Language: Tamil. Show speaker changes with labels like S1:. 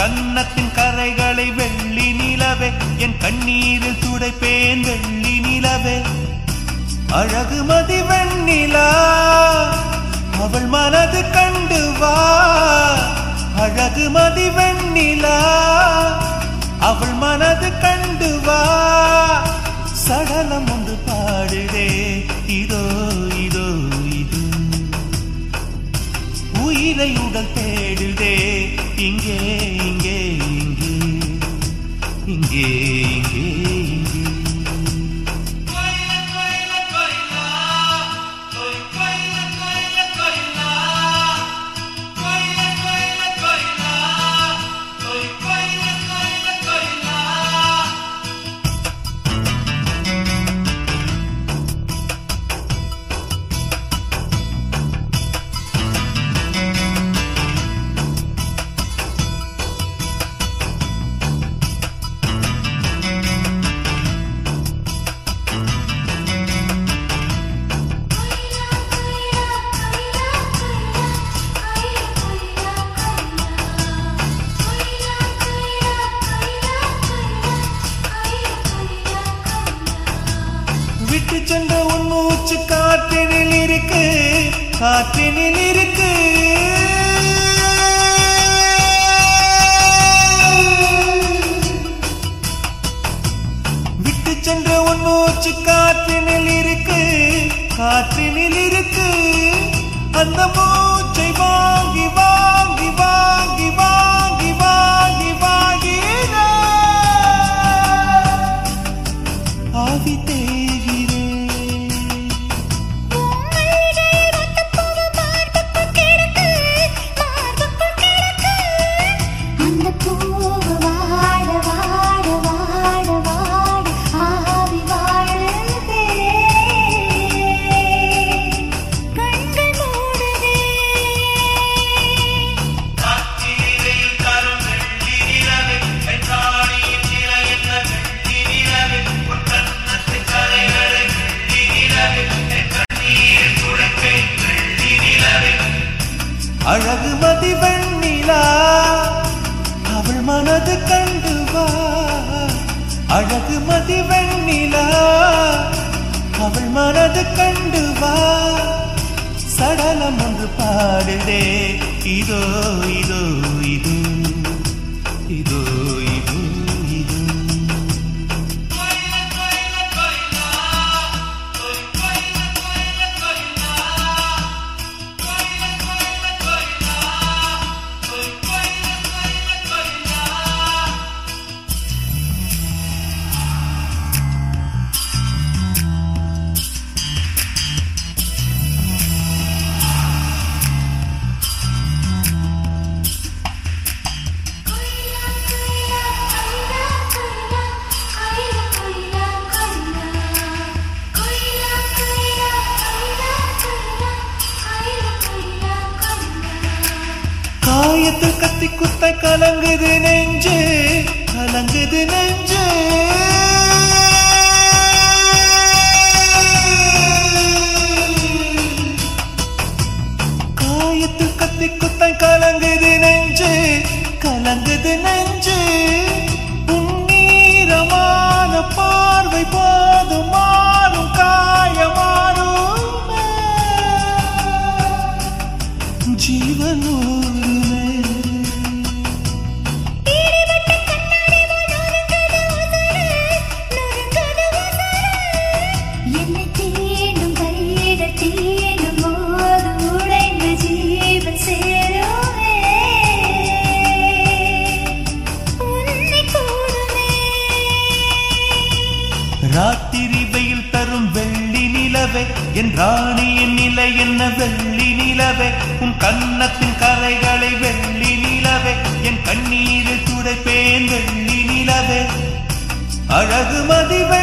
S1: கன்னத்தின் கரைகளை வெள்ளி நிலவே என் கண்ணீரில் துடைப்பேன் வெள்ளி நிலவே அழகு மதி வெண்ணிலா அவள் மனது கண்டு வா அழகு மதி வெண்ணிலா அவள் மனது கண்டு வா சடலம் ஒன்று பாடுதே இதோ இதோ இது உயிரை உடல் தேடுதே இங்கே இங்கே இங்கே இங்கே இங்கே இங்கே விட்டு சென்ற உன் மூச்சு காற்றினில் இருக்கு காற்றினில் இருக்கு விட்டு சென்ற உன் மூச்சு காற்றினில் இருக்கு காற்றினில் இருக்கு அந்த மூச்சை வாங்கி வாங்கி வாங்கி வாங்கி வாங்கி வாங்கி ஆவி தேகிறேன்
S2: அந்த பூவு வாட வாட வாட வாட ஆவி வாழுதே கண்கள் மூடுதே
S1: அழகு மதி வெண்ணிலா அவள் மனது கண்டு வா அழகு மதி வெண்ணிலா அவள் மனது கண்டு வா சடலம் ஒன்று பாடுதே இதோ இதோ இது இதோ இது இது காயத்தில் கத்தி குத்த கலங்குது நெஞ்சு கலங்குது நெஞ்சு காயத்தில் கத்தி குத்த கலங்குது நெஞ்சு கலங்குது நெஞ்சு உன்னீரமான பார்வை போதும் மாறும் காயமாறும் ஜீவனூருமே
S2: என்னை தீண்டும் கையிட தீண்டும் போது உடைந்த ஜீவன் சேருமே உன்னை கூடுமே
S1: ராத்திரி வெயில் தரும் வெள்ளி நிலவே என் ராணியின் நிலை என்ன வெள்ளி நிலவே உன் கன்னத்தின் கரைகளை வெள்ளி நிலவே என் கண்ணீரில் துடைப்பேன் வெள்ளி நிலவே அழகு மதி